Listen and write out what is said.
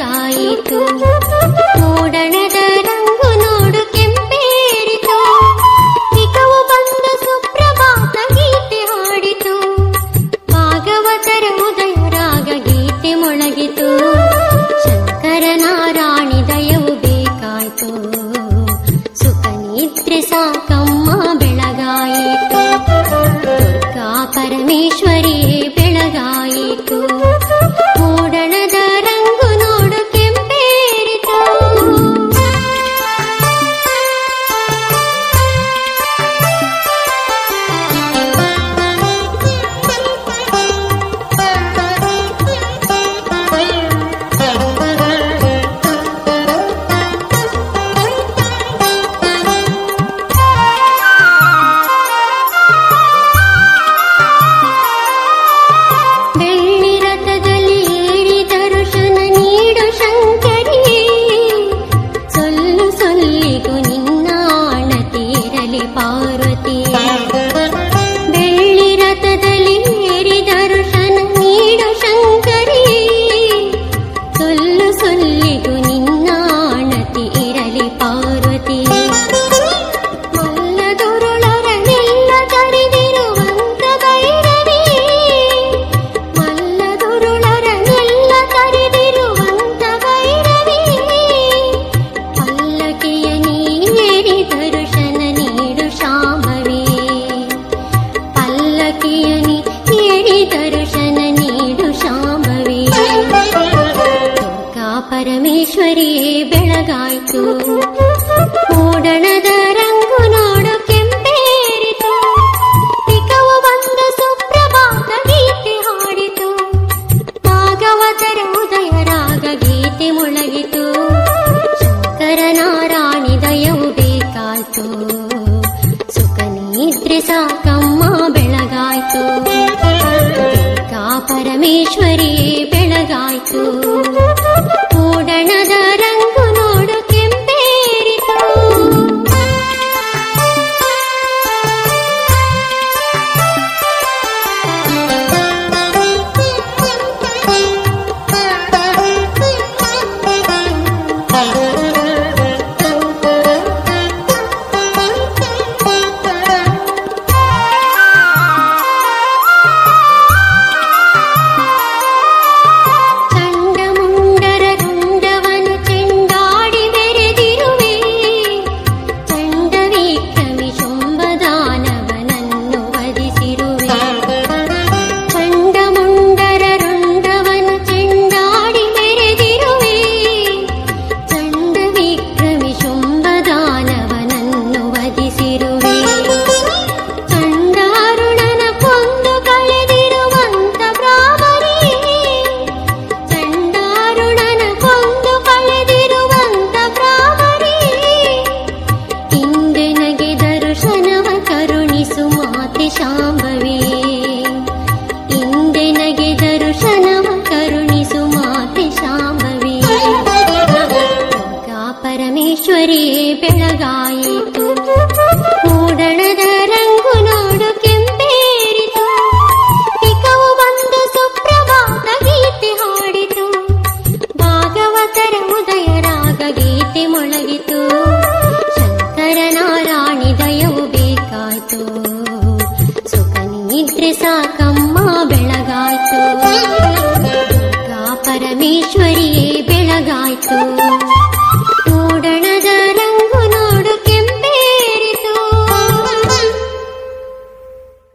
ಬೆಳಗಾಯಿತು ಮೂಡಣದ ರಂಗು ನೋಡು ಕೆಂಪೇರಿತು ಹಿತವು ಬಂದ ಸುಪ್ರಭಾತ ಗೀತೆ ಹಾಡಿತು ಭಾಗವತರ ಉದಯ ರಾಗ ಗೀತೆ ಮೊಳಗಿತು ಶಂಕರನಾರಾಣಿ ದಯವು ಬೇಕಾಯ್ತು ಸುಖ ನಿದ್ರೆ ಸಾಕಮ್ಮ ಬೆಳಗಾಯಿತು ದುರ್ಗಾ ಪರಮೇಶ್ವರಿಯೇ ಬೆಳಗಾಯಿತು ಮೂಡಣದ ರಂಗು ನೋಡು ಕೆಂಪೇರಿತು ಬೆಳ್ಳಿ ರಥದಲ್ಲಿ ಏರಿ ದರ್ಶನ ನೀಡು ಶಂಕರಿ ಸೊಲ್ಲು ಸೊಲ್ಲಿಗೂ ನಿನ್ನ ಆಣತಿರಲಿ ಪಾರ್ವತಿ ಬೆಳ್ಳಿ ರಥದಲ್ಲಿ ಏರಿ ದರ್ಶನ ನೀಡು ಶಂಕರಿ ಸೊಲ್ಲು ಸೊಲ್ಲಿಗೂ ನಿನ್ನ ಆಣತಿ ಇರಲಿ ಪಾರ್ವತಿ ಮಲ್ಲದುರುಳರನೆಲ್ಲ ತರಿದಿರುವಂತ ಭೈರವಿ ಮಲ್ಲದುರುಳರನೆಲ್ಲ ತರಿದಿರುವಂತ ಭೈರವಿ ಪಲ್ಲಕಿಯ ನೀರಿ ದರ್ಶನ ನೀಡು ಶಾಂಭವಿ ಪಲ್ಲಕಿಯ ನೀರಿ ದರ್ಶನ ನೀಡು ಶಾಂಭವಿ ದುರ್ಗಾ ಪರಮೇಶ್ವರಿಯೇ ಬೆಳಗಾಯ್ತು ಮೂಡಣದ ರಂಗು ನೋಡು ಕೆಂಪೇರಿತು ಪಿಕವು ಬಂದ ಸುಪ್ರಭಾತ ಗೀತೆ ಹಾಡಿತು ಭಾಗವತರ ಉದಯ ರಾಗ ಗೀತೆ ಮೊಳಗಿತು ಶಂಕರನಾರಾಣಿ ದಯವು ಬೇಕಾಯ್ತು ಸುಖ ನಿದ್ರೆ ಸಾಕಮ್ಮ ಬೆಳಗಾಯ್ತು ದುರ್ಗಾ ಪರಮೇಶ್ವರಿಯೇ ಬೆಳಗಾಯ್ತು ಮೂಡಣದ ರಂಗು ನೋಡು ಕೆಂಪೇರಿತು ಚಂಡಮುಂಡರ ರುಂಡವನು ಚೆಂಡಾಡಿ ಬೆರೆದಿರುವೆ ಚಂಡ ವಿಕ್ರಮಿ ಶುಂಭದಾನವನನ್ನು ವಧಿಸಿರುವೆ ಚಂಡಮುಂಡರ ರುಂಡವನು ಚೆಂಡಾಡಿ ಬೆರೆದಿರುವೆ ಚಂಡ ವಿಕ್ರಮಿ ಶುಂಭದಾನವನನ್ನು ವಧಿಸಿರುವೆ ಚಂಡಾರುಣನ ಕೊಂದು ಕಳೆದಿರುವಂತ ಬ್ರಾಹ್ಮರಿ ಚಂಡಾರುಣನ ಕೊಂದು ಕಳೆದಿರುವಂತ ಬ್ರಾಹ್ಮರಿ ಇಂದೆನಗೆ ದರ್ಶನವ ಕರುಣಿಸು ಮಾತೆ ಶಾಂಭವಿ ಇಂದೆನಗೆ ದರ್ಶನವ ಕರುಣಿಸು ಮಾತೆ ಶಾಂಭವಿ ದುರ್ಗಾ ಪರಮೇಶ್ವರಿಯೇ ಬೆಳಗಾಯಿತು ಮೂಡಣದ ರಂಗು ನೋಡು ಕೆಂಪೇರಿತು ಪಿಕವು ಬಂದು ಸುಪ್ರಭಾತ ಗೀತೆ ಹಾಡಿತು ಭಾಗವತರ ಉದಯ ರಾಗ ಗೀತೆ ಮೊಳಗಿತು ಶಂಕರನಾರಾಣಿ ದಯವು ಬೇಕಾಯ್ತು ಸುಖ ನಿದ್ರೆ ಸಾಕಮ್ಮ ಬೆಳಗಾಯ್ತು ದುರ್ಗಾ ಪರಮೇಶ್ವರಿಯೇ ಬೆಳಗಾಯ್ತು